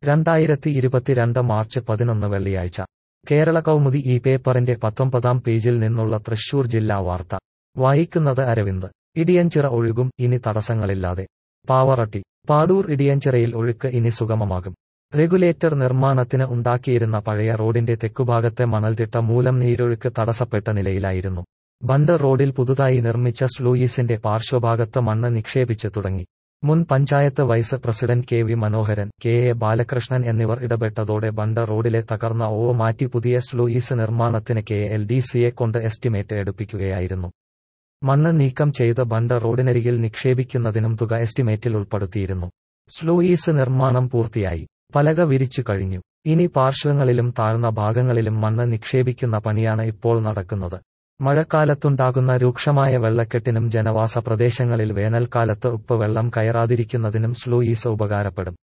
രണ്ടായിരത്തി ഇരുപത്തിരണ്ട് മാർച്ച് പതിനൊന്ന് വെള്ളിയാഴ്ച കേരള കൗമുദി ഈ പേപ്പറിന്റെ പത്തൊമ്പതാം പേജിൽ നിന്നുള്ള തൃശൂർ ജില്ലാ വാർത്ത വായിക്കുന്നത് അരവിന്ദ് ഇടിയഞ്ചിറ ഒഴുകും ഇനി തടസ്സങ്ങളില്ലാതെ പാവറട്ടി പാടൂർ ഇടിയഞ്ചിറയിൽ ഒഴുക്ക് ഇനി സുഗമമാകും റെഗുലേറ്റർ നിർമ്മാണത്തിന് ഉണ്ടാക്കിയിരുന്ന പഴയ റോഡിന്റെ തെക്കുഭാഗത്തെ മണൽത്തിട്ട മൂലം നീരൊഴുക്ക് തടസ്സപ്പെട്ട നിലയിലായിരുന്നു ബണ്ട് റോഡിൽ പുതുതായി നിർമ്മിച്ച സ്ലൂയിസിന്റെ പാർശ്വഭാഗത്ത് മണ്ണ് നിക്ഷേപിച്ച് തുടങ്ങി മുൻ panchayat vice president K V Manoharan K A Balakrishnan എന്നിവർ ഇടപെട്ടതോടെ ബണ്ട് റോഡിലെ തകർന്ന ഓ മാറ്റി പുതിയ സ്ലൂയിസ് നിർമ്മാണത്തിന് കെ എൽ ഡി സിയെ കൊണ്ട് എസ്റ്റിമേറ്റ് എടുപ്പിക്കുകയായിരുന്നു മണ്ണ് നീക്കം ചെയ്ത് ബണ്ട് റോഡിനരികിൽ നിക്ഷേപിക്കുന്നതിനും തുക എസ്റ്റിമേറ്റിൽ ഉൾപ്പെടുത്തിയിരുന്നു സ്ലൂയിസ് നിർമ്മാണം പൂർത്തിയായി പലക വിരിച്ചു കഴിഞ്ഞു ഇനി പാർശ്വങ്ങളിലും താഴ്ന്ന ഭാഗങ്ങളിലും മണ്ണ് നിക്ഷേപിക്കുന്ന പണിയാണ് ഇപ്പോൾ നടക്കുന്നത് മഴക്കാലത്തുണ്ടാകുന്ന രൂക്ഷമായ വെള്ളക്കെട്ടിനും ജനവാസ പ്രദേശങ്ങളിൽ വേനൽക്കാലത്ത് ഉപ്പ് വെള്ളം കയറാതിരിക്കുന്നതിനും സ്ലൂയിസ് ഉപകാരപ്പെടും